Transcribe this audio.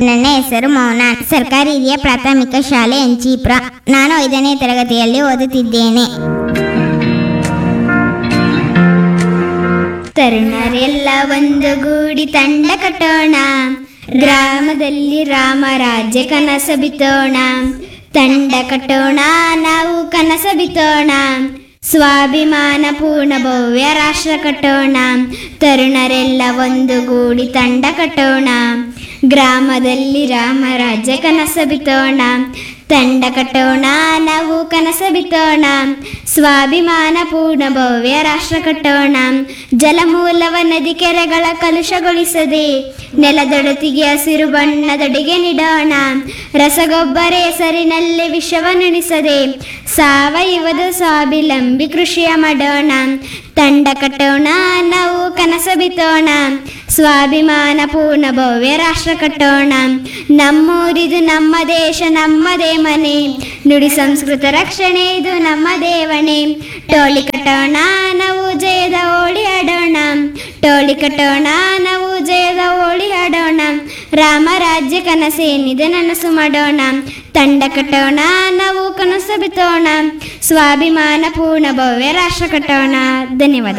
ನನ್ನ ಹೆಸರು ಮೌನ ಸರ್ಕಾರಿ ಹಿರಿಯ ಪ್ರಾಥಮಿಕ ಶಾಲೆ ಎಂಚೀಪುರ ನಾನು ಐದನೇ ತರಗತಿಯಲ್ಲಿ ಓದುತ್ತಿದ್ದೇನೆ ತರುಣರೆಲ್ಲ ಒಂದುಗೂಡಿ ತಂಡ ಕಟ್ಟೋಣ ಗ್ರಾಮದಲ್ಲಿ ರಾಮರಾಜ್ಯ ಕನಸ ಬಿತ್ತೋಣ ತಂಡ ಕಟ್ಟೋಣ ನಾವು ಕನಸ ಬಿತ್ತೋಣ ಸ್ವಾಭಿಮಾನ ಪೂರ್ಣ ಭವ್ಯ ರಾಷ್ಟ್ರ ಕಟ್ಟೋಣ ತರುಣರೆಲ್ಲ ಒಂದುಗೂಡಿ ತಂಡ ಕಟ್ಟೋಣ ಗ್ರಾಮದಲ್ಲಿ ರಾಮರಾಜ್ಯ ಕನಸ ಬಿತ್ತೋಣ ತಂಡ ಕಟ್ಟೋಣ ನಾವು ಕನಸ ಬಿತ್ತೋಣ ಸ್ವಾಭಿಮಾನ ಪೂರ್ಣ ಭವ್ಯ ರಾಷ್ಟ್ರ ಕಟ್ಟೋಣ ಜಲಮೂಲವ ನದಿ ಕೆರೆಗಳ ಕಲುಷಗೊಳಿಸದೆ ನೆಲದೊಡತಿಗೆ ಹಸಿರು ಬಣ್ಣದೊಡೆಗೆ ನೀಡೋಣ ರಸಗೊಬ್ಬರ ಹೆಸರಿನಲ್ಲಿ ವಿಷವನ್ನುಣಿಸದೆ ಸಾವಯವದ ಸ್ವಾವಲಂಬಿ ಕೃಷಿಯ ಮಾಡೋಣ ತಂಡ ಕಟ್ಟೋಣ ನಾವು ಕನಸ ಬಿತ್ತೋಣ ಸ್ವಾಭಿಮಾನ ಪೂರ್ಣ ಭವ್ಯ ರಾಷ್ಟ್ರ ಕಟ್ಟೋಣ ನಮ್ಮೂರಿದು ನಮ್ಮ ದೇಶ ನಮ್ಮದೇ ಮನೆ ನುಡಿ ಸಂಸ್ಕೃತ ರಕ್ಷಣೆ ಇದು ನಮ್ಮ ದೇವಣೆ ಟೋಳಿ ಕಟ್ಟೋಣ ನಾವು ಜಯದ ಓಡಿ ಆಡೋಣ ಟೋಳಿ ಕಟ್ಟೋಣ ನಾವು ಜಯದ ಓಡಿ ಆಡೋಣ ರಾಮರಾಜ್ಯ ಕನಸೇನಿದೆ ನನಸು ಮಾಡೋಣ ತಂಡ ಕಟ್ಟೋಣ ನಾವು ಕನಸು ಬಿತ್ತೋಣ ಸ್ವಾಭಿಮಾನ ಪೂರ್ಣ ಭವ್ಯ ರಾಷ್ಟ್ರ ಕಟ್ಟೋಣ ಧನ್ಯವಾದ